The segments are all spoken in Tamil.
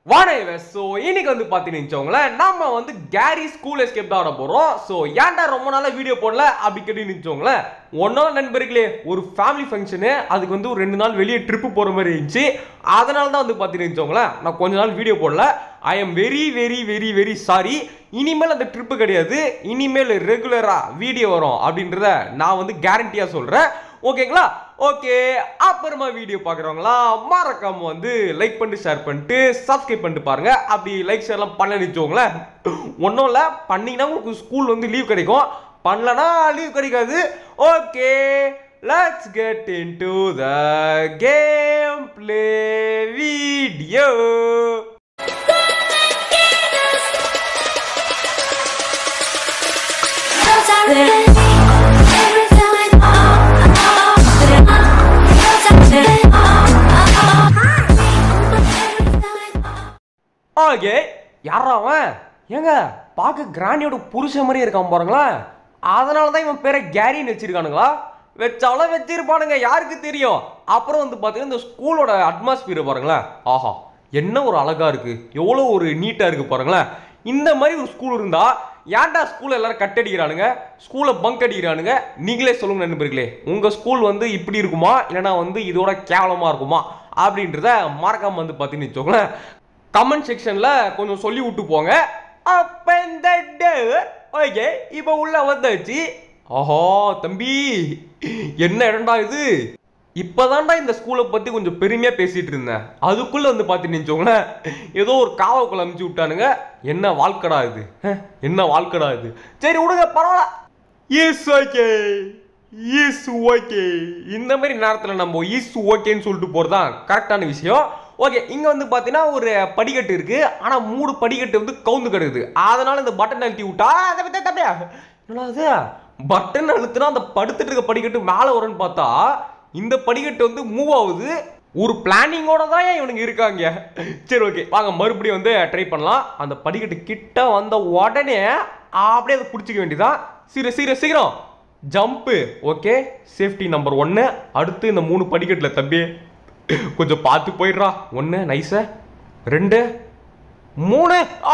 வானேவ ஸோ இன்னைக்கு வந்து பார்த்தீங்கன்னு வச்சுக்கோங்களேன் நம்ம வந்து கேரி ஸ்கூல் எஸ்கேப் தான் ஆட போகிறோம் ஸோ ஏன்டா ரொம்ப நாளாக வீடியோ போடல அப்படி கேட்டு வச்சுக்கோங்களேன் ஒன்றும் நண்பர்களே ஒரு ஃபேமிலி ஃபங்க்ஷனு அதுக்கு வந்து ஒரு ரெண்டு நாள் வெளியே ட்ரிப்பு போகிற மாதிரி இருந்துச்சு அதனால தான் வந்து பார்த்தீங்கன்னு வச்சுக்கோங்களேன் நான் கொஞ்ச நாள் வீடியோ போடல I am very very very very sorry இனிமேல் அந்த ட்ரிப்பு கிடையாது இனிமேல் ரெகுலராக வீடியோ வரும் அப்படின்றத நான் வந்து கேரண்டியாக சொல்கிறேன் ஓகேங்களா ஓகே அப்புறமா வீடியோ பார்க்குறவங்களாம் மறக்காம வந்து லைக் பண்ணிட்டு ஷேர் பண்ணிட்டு சப்ஸ்கிரைப் பண்ணிட்டு பாருங்க அப்படி லைக் ஷேர்லாம் பண்ண நிச்சோங்களேன் ஒன்றும் இல்லை பண்ணீங்கன்னா உங்களுக்கு ஸ்கூல் வந்து லீவ் கிடைக்கும் பண்ணலனா லீவ் கிடைக்காது okay let's get into the game play video okay யாரா அவன் ஏங்க பார்க்க கிராண்டியோட புருஷன் மாதிரியே இருக்கான் பாருங்களேன் அதனால தான் இவன் பேரை கேரின்னு வச்சிருக்கானுங்களா வச்சாலும் வச்சிருப்பானுங்க யாருக்கு தெரியும் அப்புறம் வந்து பார்த்தீங்கன்னா இந்த ஸ்கூலோட அட்மாஸ்பியர் பாருங்களேன் ஆஹா என்ன ஒரு அழகா இருக்கு எவ்வளோ ஒரு நீட்டாக இருக்கு பாருங்களேன் இந்த மாதிரி ஒரு ஸ்கூல் இருந்தா ஏன்டா ஸ்கூல்ல எல்லாரும் கட் அடிக்கிறானுங்க ஸ்கூலை பங்க் அடிக்கிறானுங்க நீங்களே சொல்லுங்க நண்பர்களே உங்க ஸ்கூல் வந்து இப்படி இருக்குமா இல்லைன்னா வந்து இதோட கேவலமா இருக்குமா அப்படின்றத மறக்காம வந்து பார்த்தீங்கன்னு வச்சுக்கோங்களேன் கமெண்ட் செக்ஷன்ல கொஞ்சம் சொல்லி விட்டு போங்க அப்ப இந்த ஓகே இப்போ உள்ள வந்தாச்சு ஆஹா தம்பி என்ன இடம்டா இது இப்போதான்டா இந்த ஸ்கூலை பத்தி கொஞ்சம் பெருமையா பேசிட்டு இருந்தேன் அதுக்குள்ள வந்து பார்த்தீங்கன்னு வச்சுக்கோங்களேன் ஏதோ ஒரு காவக்குள்ள அமுச்சு விட்டானுங்க என்ன வாழ்க்கடா இது ஹம், என்ன வாழ்க்கடா இது சரி விடுங்க பரவாயில்ல இஸ் ஓகே இஸ் ஓகே இந்த மாதிரி நேரத்தில் நம்ம இஸ் ஓகேன்னு சொல்லிட்டு போகிறது தான் கரெக்டான விஷயம் ஓகே இங்கே வந்து பார்த்தீங்கன்னா ஒரு படிக்கட்டு இருக்கு ஆனால் மூணு படிக்கட்டு வந்து கவுந்து கிடக்குது அதனால இந்த பட்டன் அழுத்தி விட்டா அதை பற்றி தம்பியா என்னடா அது பட்டன் அழுத்தினா அந்த படுத்துட்டு இருக்க படிக்கட்டு மேலே வரும்னு பார்த்தா இந்த படிக்கட்டு வந்து மூவ் ஆகுது ஒரு பிளானிங்கோட தான் ஏன் இவனுங்க இருக்காங்க சரி ஓகே வாங்க மறுபடியும் வந்து ட்ரை பண்ணலாம் அந்த படிக்கட்டு கிட்ட வந்த உடனே அப்படியே அதை பிடிச்சிக்க வேண்டியதான் சீக்கிரம் சீக்கிரம் சீக்கிரம் ஜம்ப்பு ஓகே சேஃப்டி நம்பர் ஒன்று அடுத்து இந்த மூணு படிக்கட்டில் தம்பி கொஞ்சம் பார்த்து போயிடுறா ஒன்று நைஸு ரெண்டு மூணு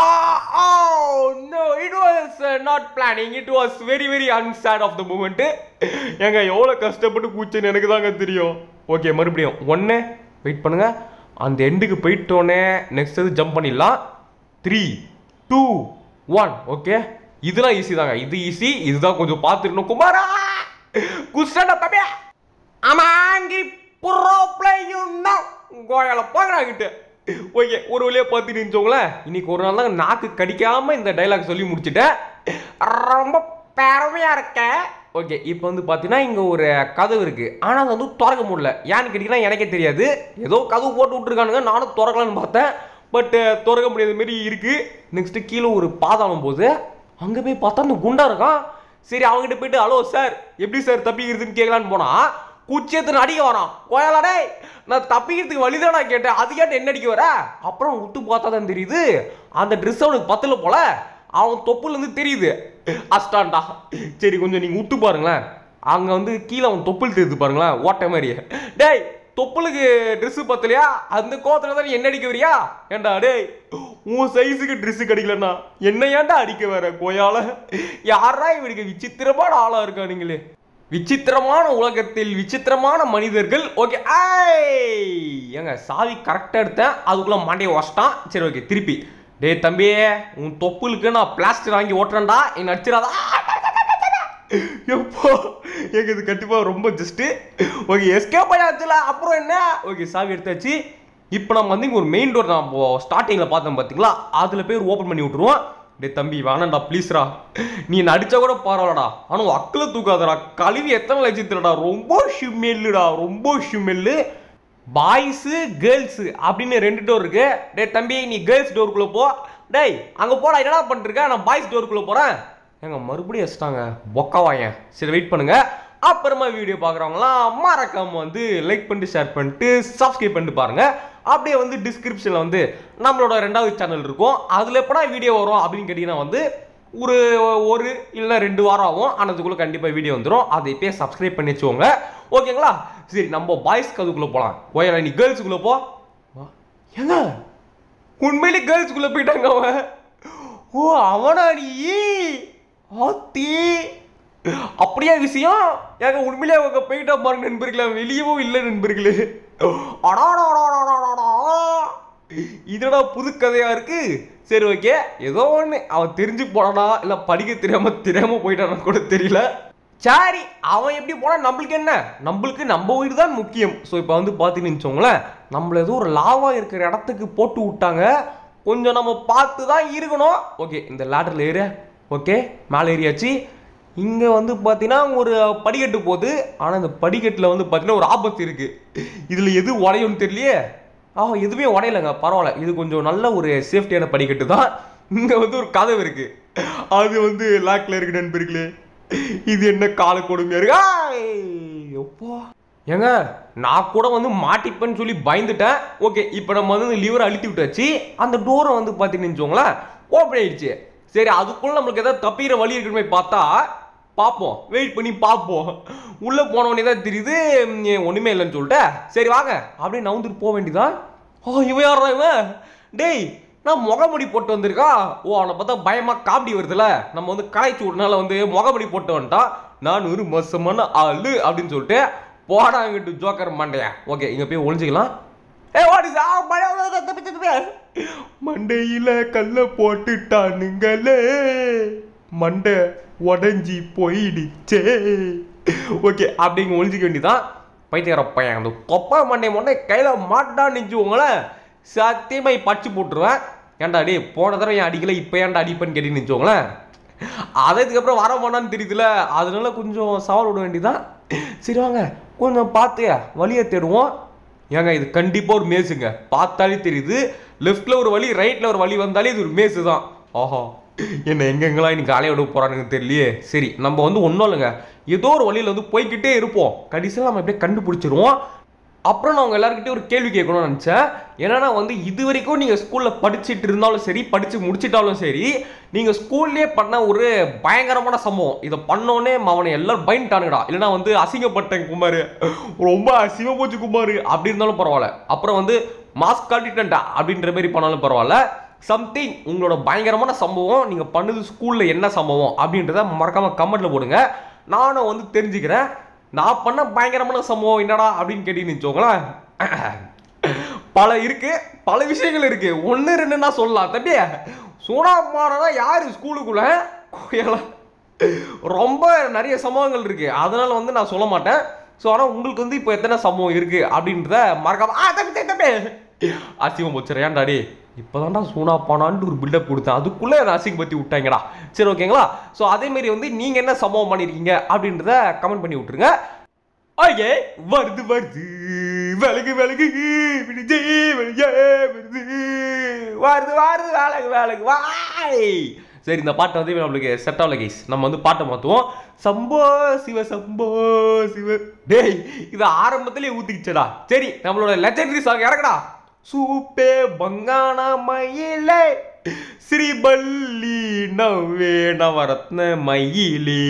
no it was not planning it was very very unsaid of the moment ஏங்க எவ்வளோ கஷ்டப்பட்டு கூச்சேன்னு எனக்கு தாங்க தெரியும் ஓகே மறுபடியும் ஒன்று வெயிட் பண்ணுங்க அந்த எண்டுக்கு போயிட்டோன்னே நெக்ஸ்ட் இது ஜம்ப் பண்ணிடலாம் த்ரீ டூ ஒன் ஓகே இதெல்லாம் ஈஸி தாங்க இது ஈஸி இதுதான் கொஞ்சம் பார்த்துருக்கணும் குமாரா குஸ்டா தம்பியா ஆமாங்கி ப்ரோ பிளேயும் கோயால போகிறாங்கிட்டு ஓகே ஒரு வழியாக பார்த்துட்டு இருந்துச்சோங்களேன் இன்னைக்கு ஒரு நாள் தான் நாக்கு கடிக்காம இந்த டைலாக் சொல்லி முடிச்சிட்டேன் ரொம்ப பெருமையா இருக்கேன் ஓகே இப்போ வந்து பார்த்தீங்கன்னா இங்கே ஒரு கதவு இருக்கு ஆனால் அது வந்து திறக்க முடியல ஏன்னு கேட்டிங்கன்னா எனக்கே தெரியாது ஏதோ கதவு போட்டு விட்டுருக்கானுங்க நானும் திறக்கலான்னு பார்த்தேன் பட் திறக்க முடியாத மாரி இருக்கு நெக்ஸ்ட் கீழே ஒரு பாதாளம் போகுது அங்கே போய் பார்த்தா அந்த குண்டா இருக்கான் சரி அவங்ககிட்ட போயிட்டு ஹலோ சார் எப்படி சார் தப்பிக்கிறதுன்னு கேட்கலான்னு போனா குச்சியத்து அடிக்க வரான் கோயாலாடே நான் தப்பிக்கிறதுக்கு வழிதானா கேட்டேன் அது கேட்டு என்ன அடிக்க வர அப்புறம் விட்டு பார்த்தா தான் தெரியுது அந்த ட்ரெஸ் அவனுக்கு பத்தல போல அவன் தொப்புல இருந்து தெரியுது அஸ்டான்டா சரி கொஞ்சம் நீங்க விட்டு பாருங்களேன் அங்க வந்து கீழே அவன் தொப்புள் தெரியுது பாருங்களேன் ஓட்ட மாதிரி டேய் தொப்புளுக்கு Dress பத்தலையா அந்த கோத்துல தான் நீ என்ன அடிக்க வரியா ஏண்டா டேய் உன் சைஸுக்கு Dress கிடைக்கலண்ணா என்ன ஏன்டா அடிக்க வர கோயால யாரா இவனுக்கு விசித்திரமான ஆளா இருக்கானுங்களே விசித்திரமான உலகத்தில் விசித்திரமான மனிதர்கள் ஓகே ஐய் ஏங்க சாவி கரெக்டாக எடுத்தேன் அதுக்குள்ள மண்டையை வச்சிட்டான் சரி ஓகே திருப்பி டேய் தம்பி உன் தொப்புளுக்கு நான் பிளாஸ்டர் வாங்கி ஓட்டுறேன்டா என்ன அடிச்சிடாதா எப்போ எங்க இது கண்டிப்பா ரொம்ப ஜஸ்ட் ஓகே எஸ்கேப் ஆயாச்சுல அப்புறம் என்ன ஓகே சாவி எடுத்தாச்சு இப்போ நம்ம வந்து இங்க ஒரு மெயின் டோர் நான் ஸ்டார்டிங்கில் பார்த்தோம் பார்த்தீங்களா அதில் போய் ஓப்பன் பண்ணி விட்டுருவோம் டேய் தம்பி வேணாம்டா ப்ளீஸ்ரா நீ நடிச்சா கூட பரவாயில்லடா ஆனால் அக்கில் தூக்காதடா கழுவி எத்தனை லட்சத்துலடா ரொம்ப ஷிமெல்லுடா ரொம்ப ஷிமெல்லு பாய்ஸு கேர்ள்ஸு அப்படின்னு ரெண்டு டோர் இருக்கு டேய் தம்பி நீ கேர்ள்ஸ் டோருக்குள்ளே போ டேய் அங்கே போடா என்னடா பண்ணிருக்க நான் பாய்ஸ் டோருக்குள்ளே போகிறேன் ஏங்க மறுபடியும் வச்சிட்டாங்க பொக்கவாயன் சரி வெயிட் பண்ணுங்க அப்புறமா வீடியோ பார்க்குறவங்களாம் மறக்காம வந்து லைக் பண்ணிட்டு ஷேர் பண்ணிட்டு சப்ஸ்கிரைப் பண்ணிட்டு பாருங்க அப்படியே வந்து டிஸ்கிரிப்ஷனில் வந்து நம்மளோட ரெண்டாவது சேனல் இருக்கும் அதில் எப்படா வீடியோ வரும் அப்படின்னு கேட்டிங்கன்னா வந்து ஒரு ஒரு இல்லை ரெண்டு வாரம் ஆகும் ஆனதுக்குள்ளே கண்டிப்பாக வீடியோ வந்துடும் அதை இப்போயே சப்ஸ்கிரைப் பண்ணி வச்சுக்கோங்க ஓகேங்களா சரி நம்ம பாய்ஸ்க்கு அதுக்குள்ளே போகலாம் ஓயா நீ கேர்ள்ஸுக்குள்ளே போ வா. ஏங்க உண்மையிலே கேர்ள்ஸ்குள்ள போயிட்டாங்க அவன் ஓ அவனா நீ ஆத்தி அப்படியா விஷயம் ஏங்க உண்மையிலே அவங்க போயிட்டா பாருங்க நண்பர்களே வெளியவும் இல்லை நண்பர்களே அடாடாடாடாடாடா. இதடா புது கதையா இருக்கு சரி ஓகே ஏதோ ஒன்று அவன் தெரிஞ்சு போனானா இல்லை படிக்க தெரியாம தெரியாம போயிட்டானா கூட தெரியல சரி அவன் எப்படி போனா நம்மளுக்கு என்ன நம்மளுக்கு நம்ம உயிர் தான் முக்கியம் ஸோ இப்போ வந்து பார்த்தீங்கன்னு வச்சோங்களேன் நம்மள ஏதோ ஒரு லாவா இருக்கிற இடத்துக்கு போட்டு விட்டாங்க கொஞ்சம் நம்ம பார்த்து தான் இருக்கணும் ஓகே இந்த லேடரில் ஏறு ஓகே மேலே ஏறியாச்சு இங்கே வந்து பார்த்தீங்கன்னா ஒரு படிக்கட்டு போகுது ஆனால் இந்த படிக்கட்டில் வந்து பார்த்தீங்கன்னா ஒரு ஆபத்து இருக்குது இதில் எது உடையும்னு தெரியலையே ஆ எதுவுமே உடையலைங்க பரவாயில்ல இது கொஞ்சம் நல்ல ஒரு சேஃப்டியான படிக்கட்டு தான் இங்கே வந்து ஒரு கதவு இருக்கு அது வந்து லாக்ல இருக்கு நண்பர்களே இது என்ன கால கொடுமையா இருக்கு ஆய், எப்பா ஏங்க நான் கூட வந்து மாட்டிப்பேன்னு சொல்லி பயந்துட்டேன் ஓகே இப்போ நம்ம வந்து லிவரை அழுத்தி விட்டாச்சு அந்த டோரை வந்து பார்த்தீங்கன்னு வச்சுக்கோங்களேன் ஓப்பன் ஆயிடுச்சு சரி அதுக்குள்ள நம்மளுக்கு ஏதாவது தப்பிக்கிற வழி இருக்குன்னு போய் பார்த்தா பார்ப்போம் வெயிட் பண்ணி பார்ப்போம் உள்ளே போனவொடனே தான் தெரியுது ம், ஒண்ணுமே இல்லைன்னு சொல்லிட்டு சரி வாங்க அப்படியே நவுந்துட்டு போக வேண்டியதான் ஓ இவன் யாரா இவன் டேய் நான் முகமுடி போட்டு வந்திருக்கா ஓ அவனை பார்த்தா பயமா காமெடி வருதுல நம்ம வந்து கலாய்ச்சி விடனால வந்து முகமுடி போட்டு வந்துட்டான் நான் ஒரு மோசமான ஆளு அப்படின்னு சொல்லிட்டு போடாங்கிட்டு ஜோக்கர் மண்டையா ஓகே இங்க போய் ஒளிஞ்சிக்கலாம் ஏ வாட் இஸ் மண்டையில கல்ல போட்டுட்டானுங்களே மண்டை உடஞ்சி போயிடுச்சே ஓகே அப்படிங்க ஒளிஞ்சிக்க வேண்டியதான் பைத்தியக்கார பையன் அந்த தொப்பா மண்டை மண்டை கையில மாட்டான்னு நினச்சுவோங்களேன் சத்தியமாய் பச்சு போட்டுருவேன் ஏன்டா டே போன தடவை ஏன் அடிக்கல இப்போ ஏன்டா அடிப்பேன்னு கேட்டு நினச்சோங்களேன் அதுக்கப்புறம் வர மாட்டான்னு தெரியுதுல அதனால கொஞ்சம் சவால் விட வேண்டியதான் சரி வாங்க கொஞ்சம் பார்த்து வழியை தேடுவோம் ஏங்க இது கண்டிப்பாக ஒரு மேஸுங்க பார்த்தாலே தெரியுது லெஃப்டில் ஒரு வழி ரைட்டில் ஒரு வழி வந்தாலே இது ஒரு மேஸு தான் ஆஹா என்ன எங்கெங்கெல்லாம் இன்னைக்கு காலையை விட போகிறானுங்க தெரியலையே சரி நம்ம வந்து ஒன்றும் இல்லைங்க ஏதோ ஒரு வழியில் வந்து போய்க்கிட்டே இருப்போம் கடைசியில் நம்ம எப்படியே கண்டுபிடிச்சிருவோம் அப்புறம் நான் உங்க எல்லாருக்கிட்டையும் ஒரு கேள்வி கேட்கணும்னு நினச்சேன் என்னன்னா வந்து இது வரைக்கும் நீங்கள் ஸ்கூலில் படிச்சுட்டு இருந்தாலும் சரி படித்து முடிச்சிட்டாலும் சரி நீங்கள் ஸ்கூல்லேயே பண்ண ஒரு பயங்கரமான சம்பவம் இதை பண்ணோன்னே அவனை எல்லாரும் பயந்துட்டானுங்கடா இல்லைனா வந்து அசிங்கப்பட்டேன் குமார் ரொம்ப அசிங்கம் போச்சு குமார் அப்படி இருந்தாலும் பரவாயில்ல அப்புறம் வந்து மாஸ்க் காட்டிட்டா அப்படின்ற மாதிரி பண்ணாலும் பரவாயில்ல சம்திங் உங்களோட பயங்கரமான சம்பவம் நீங்கள் பண்ணது ஸ்கூலில் என்ன சம்பவம் அப்படின்றத மறக்காமல் கமெண்ட்டில் போடுங்க நானும் வந்து தெரிஞ்சுக்கிறேன் நான் பண்ண பயங்கரமான சம்பவம் என்னடா அப்படின்னு கேட்டீங்கன்னு வச்சுக்கோங்களேன் பல இருக்கு பல விஷயங்கள் இருக்கு ஒன்று ரெண்டுன்னா சொல்லலாம் தம்பி சூடாமானா யாரு ஸ்கூலுக்குள்ள எல்லாம் ரொம்ப நிறைய சம்பவங்கள் இருக்கு அதனால வந்து நான் சொல்ல மாட்டேன் ஸோ ஆனால் உங்களுக்கு வந்து இப்போ எத்தனை சம்பவம் இருக்கு அப்படின்றத மறக்காம ஆ தம்பி தம்பி, தம்பி அசிங்கம் போச்சு ஏன்டாடி இப்போதான்டா சூனா பானான்ட்டு ஒரு பில்டப் கொடுத்தேன் அதுக்குள்ளே அதை அசிங்கப்படுத்தி விட்டாங்கடா சரி ஓகேங்களா ஸோ அதேமாரி வந்து நீங்கள் என்ன சம்பவம் பண்ணியிருக்கீங்க அப்படின்றத கமெண்ட் பண்ணி விட்டுருங்க ஓகே வருது வருது விலகு விலகு விடுஜே விடுஜே வருது வருது வருது வேலைக்கு வேலைக்கு வாய் சரி இந்த பாட்டை வந்து நம்மளுக்கு செட் ஆகல கேஸ் நம்ம வந்து பாட்டை மாற்றுவோம் சம்போ சிவ சம்போ சிவ டேய் இது ஆரம்பத்திலே ஊத்திக்கிச்சடா சரி நம்மளோட லெஜெண்டரி சாங் இறக்கடா சூப்பே பங்கான மயிலே ஸ்ரீபல்லி நவ்வே நவரத்ன மயிலே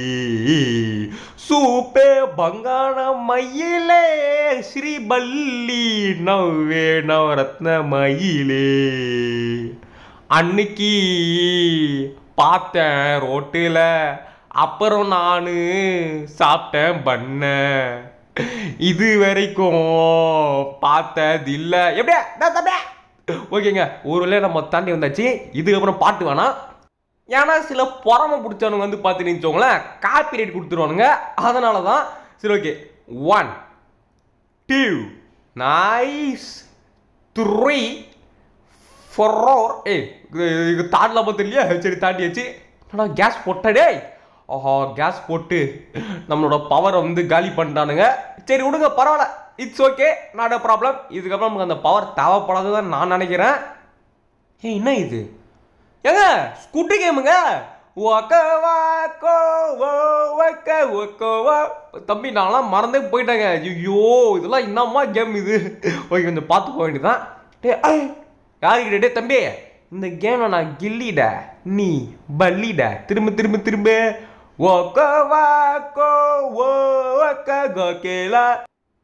சூப்பே பங்கான மயிலே ஸ்ரீபல்லி நவ்வே நவரத்ன மயிலே அன்னைக்கு பார்த்தேன் ரோட்டில் அப்புறம் நான் சாப்பிட்டேன் பண்ண இது வரைக்கும் பார்த்ததில்ல எப்படியா நான் தம்பியா ஓகேங்க ஒரு வேளை நம்ம தாண்டி வந்தாச்சு இதுக்கப்புறம் பாட்டு வேணாம் ஏன்னா சில பொறாம பிடிச்சவனுங்க வந்து பார்த்து வச்சோங்களேன் காப்பி ரைட் கொடுத்துருவானுங்க அதனால தான் சரி okay one two nice three four ஏ இது தாண்டலாமா தெரியலையா சரி தாண்டியாச்சு என்னடா கேஸ் போட்டடே ஆஹா கேஸ் போட்டு நம்மளோட பவரை வந்து காலி பண்ணிட்டானுங்க சரி விடுங்க பரவாயில்ல it's okay not a problem இதுக்கப்புறம் நமக்கு அந்த பவர் தேவைப்படாதுதான் நான் நினைக்கிறேன் ஏய் என்ன இது ஏங்க ஸ்கூட்டி கேமுங்க ஒக்க வாக்கோ ஓ ஒக்க ஒக்கோ வா. தம்பி நான்லாம் மறந்தே போயிட்டேங்க ஐயோ இதெல்லாம் என்னம்மா கேம் இது ஓகே கொஞ்சம் பார்த்து போக வேண்டியதான் டே ஐ யாருக்கிட்ட டே தம்பி இந்த கேம்ல நான் கில்லிட நீ பல்லிட திரும்ப திரும்ப திரும்ப ஒக்க வாக்கோ ஓ ஒக்க கோகேலா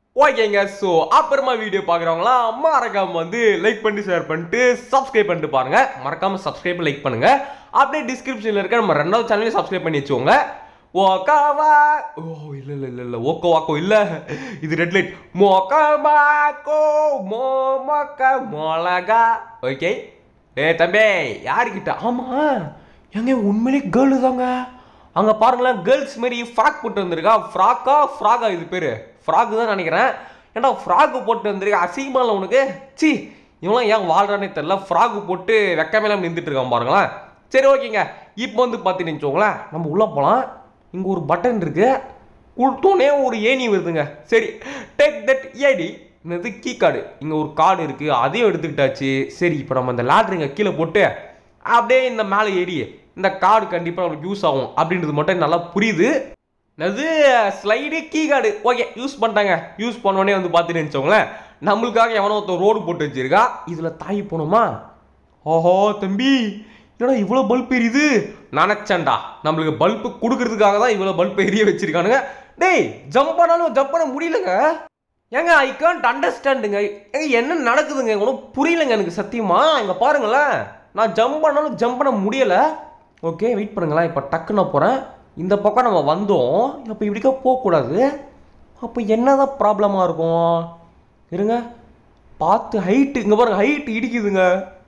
ஓகேங்க ஸோ அப்புறமா வீடியோ பார்க்குறவங்களாம் மறக்காம வந்து லைக் பண்ணி ஷேர் பண்ணிட்டு சப்ஸ்கிரைப் பண்ணிட்டு பாருங்க மறக்காம சப்ஸ்கிரைப் லைக் பண்ணுங்க அப்படியே டிஸ்கிரிப்ஷனில் இருக்க நம்ம ரெண்டாவது சேனலையும் சப்ஸ்கிரைப் பண்ணி வச்சுக்கோங்க ஓகாவா ஓ இல்லை இல்லை இல்லை இல்லை ஓக்கோ வாக்கோ இல்லை இது ரெட் லைட் மொக்கமாக்கோ மோ மொக்க மொளகா ஓகே ஏ தம்பி யாருக்கிட்ட ஆமாம் எங்க உண்மையிலே கேர்ளு தாங்க அங்கே பாருங்களேன் கேர்ள்ஸ் மாரி ஃப்ராக் போட்டு வந்திருக்கா ஃப்ராக்கா ஃப்ராகா இது பேர் ஃப்ராக் தான் நினைக்கிறேன் ஏன்டா ஃப்ராக் போட்டு வந்திருக்கா அசிங்கமாக உனக்கு சி இவங்களாம் ஏன் வாழ்றானே தெரில ஃப்ராக் போட்டு வெக்கமேலாம் நின்றுட்டு இருக்கான் பாருங்களேன் சரி ஓகேங்க இப்போ வந்து பார்த்துட்டு வச்சுக்கோங்களேன் நம்ம உள்ளே போகலாம் இங்கே ஒரு பட்டன் இருக்கு கொடுத்தோன்னே ஒரு ஏணி வருதுங்க சரி டேக் தட் ஏடி என்னது கீ கார்டு இங்கே ஒரு கார்டு இருக்குது அதையும் எடுத்துக்கிட்டாச்சு சரி இப்போ நம்ம இந்த லேட்ருங்க கீழே போட்டு அப்படியே இந்த மேலே ஏறி இந்த கார்டு கண்டிப்பாக நம்மளுக்கு யூஸ் ஆகும் அப்படின்றது மட்டும் நல்லா புரியுது அது slide key card okay use பண்ணிட்டாங்க யூஸ் பண்ணோடனே வந்து பார்த்துட்டு வச்சோங்களேன் நம்மளுக்காக எவனோ ஒருத்தன் ரோடு போட்டு வச்சிருக்கா இதில் தாய் போகணுமா ஓஹோ தம்பி என்னடா இவ்வளோ பல்ப் எரியுது நினச்சேன்டா நம்மளுக்கு பல்பு கொடுக்கறதுக்காக தான் இவ்வளோ பல்ப் எரிய வச்சிருக்கானுங்க டேய் ஜம்ப் பண்ணாலும் ஜம்ப் பண்ண முடியலங்க ஏங்க ஐ கான்ட் அண்டர்ஸ்டாண்டுங்க ஏங்க என்ன நடக்குதுங்க ஒன்றும் புரியலங்க எனக்கு சத்தியமா இங்கே பாருங்களேன் நான் ஜம்ப் பண்ணாலும் ஜம்ப் பண்ண முடியலை ஓகே வெயிட் பண்ணுங்களேன் இப்போ டக்குன்னு போகிறேன் இந்த பக்கம் நம்ம வந்தோம் அப்போ இப்படிக்கா போகக்கூடாது அப்போ என்னதான் ப்ராப்ளமாக இருக்கும் இருங்க பார்த்து ஹைட்டு இங்கே பாருங்க ஹைட் இடிக்குதுங்க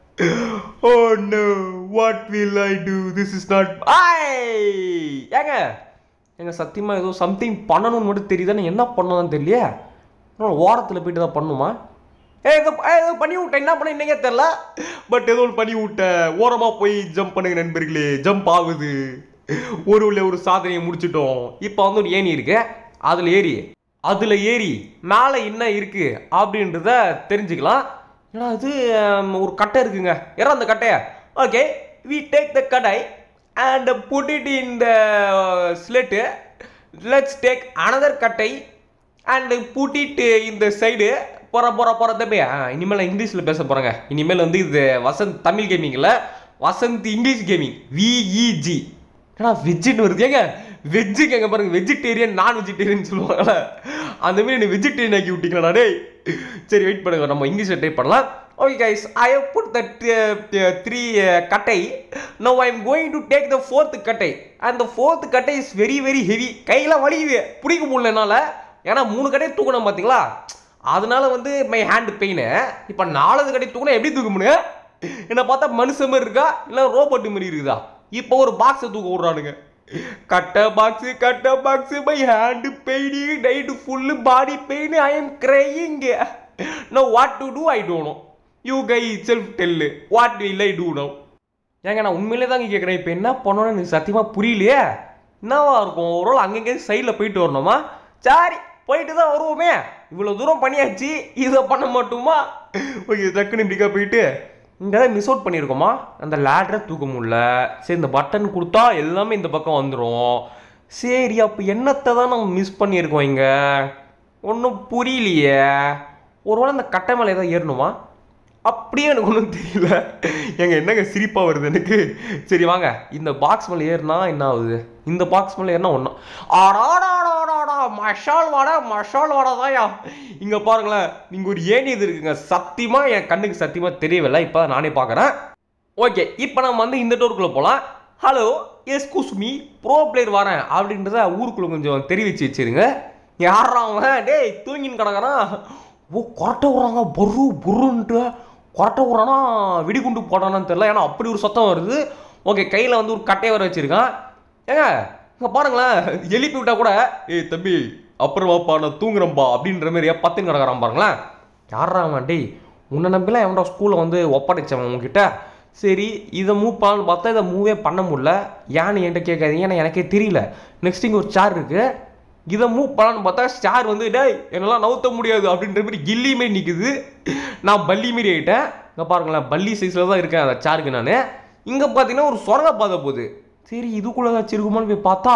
oh no what will I do this is not I ஏங்க எங்க சத்தியமா ஏதோ சம்திங் பண்ணணும்னு மட்டும் தெரியுதானே என்ன பண்ணணும்னு தெரியலையே ஓரத்தில் போயிட்டு தான் பண்ணுமா ஏ ஏதோ ஏ, ஏதோ பண்ணி விட்டேன் என்ன பண்ண இன்னைக்கே தெரில பட் ஏதோ ஒன்று பண்ணி விட்டேன் ஓரமாக போய் ஜம்ப் பண்ணுங்க நண்பர்களே ஜம்ப் ஆகுது ஒரு உள்ள ஒரு சாதனையை முடிச்சிட்டோம் இப்போ வந்து ஒரு ஏணி இருக்கு அதில் ஏறி அதில் ஏறி மேலே என்ன இருக்கு அப்படின்றத தெரிஞ்சுக்கலாம் ஏன்னா அது ஹம், ஒரு கட்டை இருக்குங்க ஏன்னா அந்த கட்டையை ஓகே வி டேக் த கடை and put it in the sled let's take another கட்டை அண்ட் புட்டிட்டு இந்த சைடு போற போற போற தம்பி ஆ, இனிமேல் நான் இங்கிலீஷில் பேச போகிறேங்க இனிமேல் வந்து இது வசந்த் தமிழ் கேமிங்கில் Vasanth English gaming V E G வருது ஏங்க வெஜ்ஜுக்கு எங்க பாருங்க வெஜிடேரியன் நான் வெஜிடேரியன் சொல்லுவாங்கல்ல அந்த மாதிரி என்ன வெஜிடேரியன் ஆக்கி விட்டீங்களா டேய் சரி வெயிட் பண்ணுங்க நம்ம இங்கிலீஷில் டைப் பண்ணலாம் okay guys I have put that three கட்டை no I am going to take the fourth கட்டை அந்த ஃபோர்த் கட்டை இஸ் வெரி வெரி ஹெவி கையில் வலியுது பிடிக்க முடியல என்னால் ஏன்னா மூணு கட்டையை தூக்கணும் பார்த்தீங்களா அதனால வந்து மை ஹேண்ட் பெயின் இப்போ நாலாவது கடை தூக்கினா எப்படி தூக்க முடியும் என்ன பார்த்தா மனுஷன் மாதிரி இருக்கா இல்லை ரோபோட் மாதிரி இருக்குதா இப்போ ஒரு பாக்ஸை தூக்க விட்றானுங்க கட்ட பாக்ஸ் கட்ட box my hand pain night full body pain I am crying no what to do I don't know you guy self tell what will I do no ஏங்க நான் உண்மையிலே தாங்க கேட்குறேன் இப்போ என்ன பண்ணணும்னு எனக்கு சத்தியமாக புரியலையே என்னவா இருக்கும் ஒரு வேளை அங்கங்கே சைடில் போயிட்டு வரணுமா சரி போயிட்டு தான் வருவோமே இவ்வளோ தூரம் பண்ணியாச்சு இதை பண்ண மாட்டோமா ஓகே டக்குன்னு இப்படிக்கா போயிட்டு இங்கே தான் மிஸ் அவுட் பண்ணியிருக்கோமா அந்த லேடரை தூக்க முடியல சரி இந்த பட்டன் கொடுத்தா எல்லாமே இந்த பக்கம் வந்துடும் சரி அப்போ என்னத்தை தான் நம்ம மிஸ் பண்ணியிருக்கோம் இங்கே ஒன்றும் புரியலையே ஒருவேளை இந்த கட்டை மேலே ஏதாவது ஏறணுமா அப்படியே எனக்கு ஒன்றும் தெரியல எங்க என்னங்க சிரிப்பாக வருது எனக்கு சரி வாங்க இந்த பாக்ஸ் மேலே ஏறினா என்ன ஆகுது இந்த பாக்ஸ் மேலே ஏறினா ஒன்றும் ஆடாடாடாடாடா மஷால் வாடா மஷால் வாடா தாயா இங்கே பாருங்களேன் நீங்கள் ஒரு ஏணி இது இருக்குங்க சத்தியமாக என் கண்ணுக்கு சத்தியமாக தெரியவில்லை இப்போ நானே பார்க்குறேன் ஓகே இப்போ நம்ம வந்து இந்த டோருக்குள்ளே போகலாம் hello excuse me bro player வரேன் அப்படின்றத ஊருக்குள்ளே கொஞ்சம் தெரிவிச்சு வச்சிருங்க யாரா அவன் டேய் தூங்கின்னு கிடக்குறான் ஓ கொரட்டை விட்றாங்க பொரு பொருன்ட்டு கொரட்டை விட்றானா வெடிகுண்டு போடானான்னு தெரியல ஏன்னா அப்படி ஒரு சத்தம் வருது ஓகே கையில் வந்து ஒரு கட்டையை வர வச்சிருக்கான் ஏங்க இங்கே பாருங்களேன் எழுப்பி விட்டா கூட ஏய் தம்பி அப்புறம் வாப்பா நான் தூங்குறேன்பா அப்படின்ற மாதிரி பத்துன்னு கிடக்குறான் பாருங்களேன் யாரா அவன் டேய் உன்னை நம்பிலாம் எவன்டா ஸ்கூலில் வந்து ஒப்படைச்சவன் உங்ககிட்ட சரி இதை மூவ் பண்ணலான்னு பார்த்தா இதை மூவே பண்ண முடியல ஏன்னு என்கிட்ட கேட்காதீங்க ஏன்னா எனக்கே தெரியல நெக்ஸ்ட் இங்கே ஒரு சேர் இருக்குது இதை மூவ் பண்ணலான்னு பார்த்தா சேர் வந்து டேய் என்னெல்லாம் நவுத்த முடியாது அப்படின்ற மாதிரி கில்லி மாரி நிற்குது நான் பல்லி மாரி ஆகிட்டேன் இங்கே பாருங்களேன் பல்லி சைஸில் தான் இருக்கேன் அந்த சேருக்கு நான் இங்கே பார்த்தீங்கன்னா ஒரு சுரங்க பாதை போகுது சரி இதுக்குள்ளே ஏதாச்சும் இருக்குமான்னு போய் பார்த்தா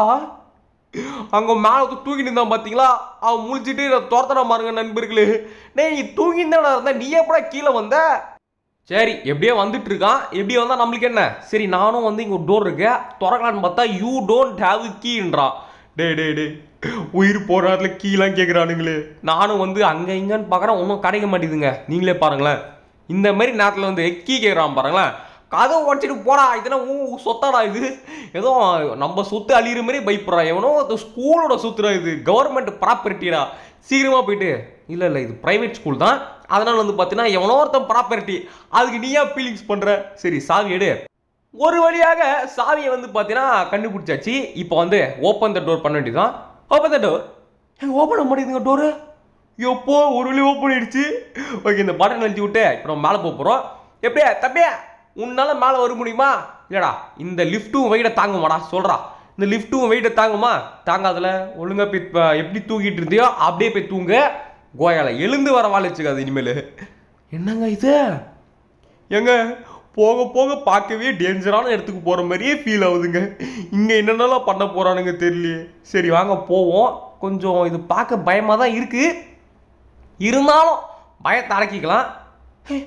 அங்கே மேலே வந்து தூங்கிட்டு இருந்தான் பார்த்தீங்களா அவன் முழிச்சிட்டு நான் துரத்தன பாருங்க நண்பர்களே டேய் நீ தூங்கிட்டு இருந்தா நீ எப்படா கீழே வந்த சரி எப்படியோ வந்துட்டு இருக்கான் எப்படி வந்தா நம்மளுக்கு என்ன சரி நானும் வந்து இங்க ஒரு டோர் இருக்கு திறக்கலான்னு பார்த்தா யூ டோன்ட் ஹேவ் கீன்றான் டே டே டே உயிர் போராட்டத்துல கீழே கேட்குறானுங்களே நானும் வந்து அங்கே இங்கன்னு பார்க்குறேன் ஒன்றும் கிடைக்க மாட்டேங்குதுங்க நீங்களே பாருங்களேன் இந்த மாதிரி நேரத்தில் வந்து கீ கேட்குறான் பாருங்களேன் கதவை உடச்சிட்டு போடா இதெல்லாம் ஊ சொத்தாடா இது ஏதோ நம்ம சொத்து அழியிற மாதிரி பயப்படுறான் எவனோ அது ஸ்கூலோட சொத்துடா இது கவர்மெண்ட் ப்ராப்பர்ட்டிடா சீக்கிரமாக போயிட்டு இல்லை இல்லை இது ப்ரைவேட் ஸ்கூல் தான் அதனால் வந்து பார்த்தீங்கன்னா எவனோ ஒருத்தன் ப்ராப்பர்ட்டி அதுக்கு நீயா ஃபீலிங்ஸ் பண்ணுற சரி சாவி எடு ஒரு வழியாக சாவியை வந்து பார்த்தீங்கன்னா கண்டுபிடிச்சாச்சு இப்போ வந்து ஓப்பன் த டோர் பண்ண வேண்டியதான் ஓப்பன் த டோர் எங்க ஓப்பன் பண்ண மாட்டேங்குதுங்க டோரு எப்போ ஒரு வழி ஓப்பன் ஆயிடுச்சு ஓகே இந்த பட்டன் அழுத்தி விட்டு இப்போ நம்ம மேலே போக போகிறோம் எப்படியா தப்பியா உன்னால மேலே வர முடியுமா இல்லடா இந்த லிஃப்ட்டும் வெயிட்டை தாங்குமாடா சொல்றா இந்த லிஃப்ட்டும் வெயிட்டை தாங்குமா தாங்காதுல ஒழுங்கா போய் இப்ப எப்படி தூக்கிட்டு இருந்தியோ அப்படியே போய் தூங்க கோயால எழுந்து வர வாழ வச்சுக்காது இனிமேல் என்னங்க இது ஏங்க போக போக பார்க்கவே டேஞ்சரான இடத்துக்கு போகிற மாதிரியே ஃபீல் ஆகுதுங்க இங்கே என்னென்னலாம் பண்ண போகிறானுங்க தெரியலையே சரி வாங்க போவோம் கொஞ்சம் இது பார்க்க பயமாக தான் இருக்குது இருந்தாலும் பயத்தை அடக்கிக்கலாம் ஹே,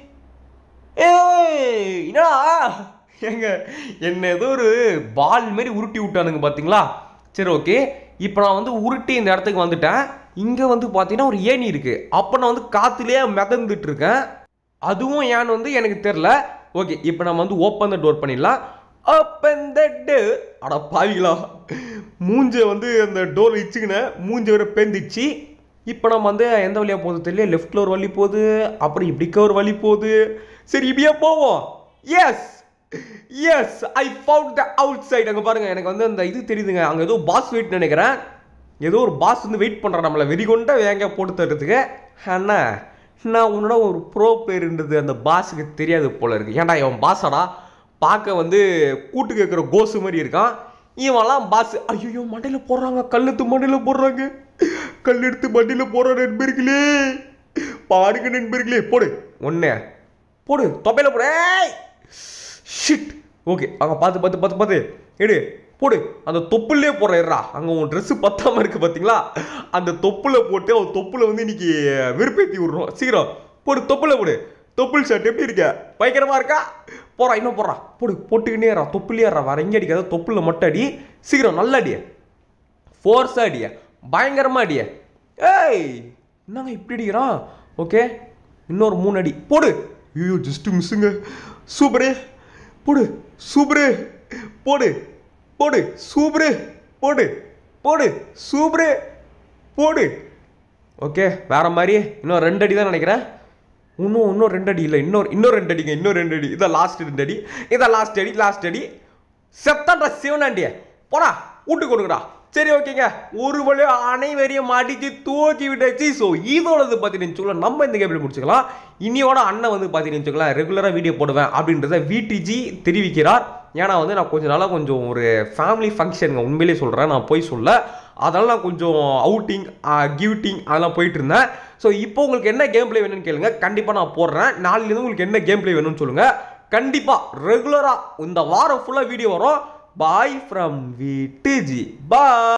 ஏய் என்னடா ஏங்க என்ன ஏதோ ஒரு பால் மாதிரி உருட்டி விட்டானுங்க பார்த்தீங்களா சரி ஓகே இப்போ நான் வந்து உருட்டி இந்த இடத்துக்கு வந்துட்டேன் இங்கே வந்து பார்த்தீங்கன்னா ஒரு ஏணி இருக்குது அப்போ நான் வந்து காற்றுலேயே மிதந்துட்டு இருக்கேன் அதுவும் ஏன்னு வந்து எனக்கு தெரில ஓகே இப்போ நம்ம வந்து ஓப்பன் த டோர் பண்ணிடலாம் ஓப்பன் த டோர் அட பாவிங்களா மூஞ்ச வந்து அந்த டோர் இச்சுக்கினேன் மூஞ்ச வர பேந்துச்சு இப்போ நம்ம வந்து எந்த வழியாக போகுது தெரியல லெஃப்டில் ஒரு வழி போகுது அப்படி இப்படிக்க ஒரு வழி போகுது சரி இப்படியே போவோம் yes yes I found the outside அங்கே பாருங்கள் எனக்கு வந்து அந்த இது தெரியுதுங்க அங்கே ஏதோ பாஸ் வெயிட் நினைக்கிறேன் ஏதோ ஒரு பாஸ் வந்து வெயிட் பண்ணுறான் நம்மளை வெறிகொண்ட வேங்க போட்டு தர்றதுக்கு அண்ணா நான் உன்னோட ஒரு ப்ரோ பிளேயர்ன்றது அந்த பாஸுக்கு தெரியாது போல இருக்கு ஏன்டா இவன் பாஸாடா பார்க்க வந்து கூட்டு கேட்குற கோசு மாதிரி இருக்கான் இவன்லாம் பாஸ் ஐயோ மண்டையில் போடுறாங்க கல்லெடுத்து மண்டையில் போடுறாங்க கல் எடுத்து மண்டையில் போடுற நண்பர்களே பாருங்க நண்பர்களே போடு ஒன்று போடு தொப்பையில் போடு ஏய் ஷிட் ஓகே அங்கே பார்த்து பார்த்து பார்த்து பார்த்து எடு போடு அந்த தொப்புலே போடுறா அங்கே உன் ட்ரெஸ்ஸு பத்தாம இருக்கு பார்த்தீங்களா அந்த தொப்புல போட்டு அவன் தொப்புல வந்து இன்னைக்கு வெறுப்பேற்றி விட்றோம் சீக்கிரம் போடு தொப்புல போடு தொப்புள் ஷர்ட் எப்படி இருக்க பயங்கரமா இருக்கா போறா இன்னும் போடுறா போடு போட்டுக்கிட்டே ஏறா தொப்புலே ஏறா வர எங்கே அடிக்காத தொப்புல மட்டும் அடி சீக்கிரம் நல்ல அடிய ஃபோர்ஸாக அடிய பயங்கரமா அடிய ஏய் என்னங்க இப்படி அடிக்கிறான் ஓகே இன்னொரு மூணு அடி போடு ஐயோ ஜஸ்ட் மிஸ்ஸுங்க சூப்பரு போடு சூப்பரு போடு போடு சூப்பரு போடு போடு சூப்பரு போடு ஓகே வேற மாதிரி இன்னும் ரெண்டு அடி தான் நினைக்கிறேன் இன்னும் இன்னும் ரெண்டு அடி இல்லை இன்னொரு இன்னும் ரெண்டு அடிங்க இன்னும் ரெண்டு அடி இதான் லாஸ்ட் ரெண்டு அடி இதான் லாஸ்ட் அடி லாஸ்ட் அடி செத்தான்டா சிவனாண்டிய போடா விட்டு கொடுங்கடா சரி ஓகேங்க ஒரு வழி அனைவரையும் அடிச்சு தூக்கி விட்டாச்சு ஸோ இதோடது பார்த்தீங்கன்னு வச்சுக்கலாம் நம்ம இந்த கேபிள் முடிச்சுக்கலாம் இனியோட அண்ணன் வந்து பார்த்தீங்கன்னு வச்சுக்கலாம் ரெகுலராக வீடியோ போடுவேன் அப்படின்றத விடிஜி தெரிவிக்கிறார் ஏன்னா வந்து நான் கொஞ்ச நாளாக கொஞ்சம் ஒரு ஃபேமிலி ஃபங்க்ஷனுங்க உண்மையிலேயே சொல்கிறேன் நான் போய் சொல்ல அதெல்லாம் நான் கொஞ்சம் அவுட்டிங் கிவ்டிங் அதெல்லாம் போயிட்டு இருந்தேன் ஸோ இப்போ உங்களுக்கு என்ன கேம் ப்ளே வேணும்னு கேளுங்க கண்டிப்பாக நான் போடுறேன் நாளையிலேருந்து உங்களுக்கு என்ன கேம் ப்ளே வேணும்னு சொல்லுங்கள் கண்டிப்பாக ரெகுலராக இந்த வாரம் ஃபுல்லாக வீடியோ வரும் பாய் ஃப்ரம் விடிஜி பாய்